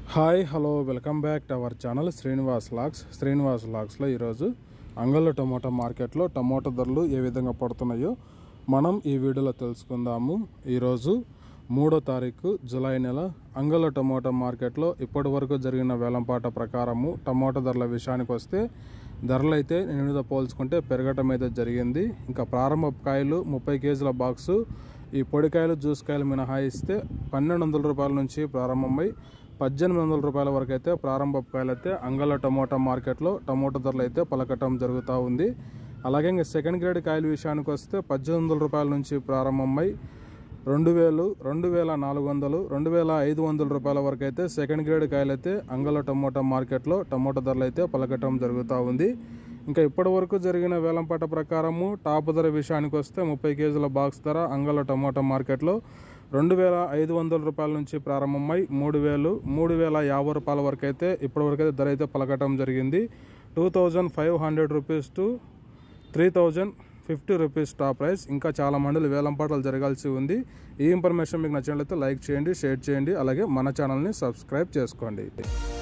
hi hello welcome back to our channel Srinivas లాక్స్ శ్రీనివాస్ లాక్స్లో ఈరోజు అంగళ్ళ టమోటా మార్కెట్లో టమోటా ధరలు ఏ విధంగా పడుతున్నాయో మనం ఈ వీడియోలో తెలుసుకుందాము ఈరోజు మూడో తారీఖు జూలై నెల అంగళ్ళ టమోటా మార్కెట్లో ఇప్పటి వరకు జరిగిన వేలంపాట ప్రకారము టమోటా ధరల విషయానికి వస్తే ధరలు అయితే నిన్నటితో పోల్చుకుంటే పెరగటం అయితే జరిగింది ఇంకా ప్రారంభ కాయలు ముప్పై కేజీల బాక్సు ఈ పొడికాయలు జ్యూస్ కాయలు మినహాయిస్తే పన్నెండు వందల రూపాయల నుంచి ప్రారంభమై పద్దెనిమిది వందల రూపాయల వరకు అయితే ప్రారంభ కాయలు అయితే అంగళ టమోటా మార్కెట్లో టమోటా ధరలు అయితే పలకటం జరుగుతూ ఉంది అలాగే ఇంకా సెకండ్ గ్రేడ్ కాయల విషయానికి వస్తే పద్దెనిమిది వందల రూపాయల నుంచి ప్రారంభమై రెండు వేలు రెండు వేల నాలుగు వందలు రెండు వేల ఐదు వందల రూపాయల వరకు అయితే సెకండ్ గ్రేడ్ కాయలు అయితే అంగళ టమోటా మార్కెట్లో టమోటా ధరలు అయితే పలకటం జరుగుతూ ఉంది ఇంకా ఇప్పటి వరకు జరిగిన వేలంపాట ప్రకారము టాప్ ధర విషయానికి వస్తే ముప్పై కేజీల బాక్స్ ధర అంగళ టమోటా మార్కెట్లో రెండు వేల ఐదు వందల రూపాయల నుంచి ప్రారంభమై మూడు వేలు మూడు వేల యాభై రూపాయల వరకు అయితే ఇప్పటి వరకు అయితే ధర అయితే పలకటం జరిగింది two thousand five hundred rupees to three thousand fifty rupees top price ఇంకా చాలా మండలు వేలం పాటలు జరగాల్సి ఉంది ఈ ఇన్ఫర్మేషన్ మీకు నచ్చినట్లయితే లైక్ చేయండి షేర్ చేయండి అలాగే మన ఛానల్ని సబ్స్క్రైబ్ చేసుకోండి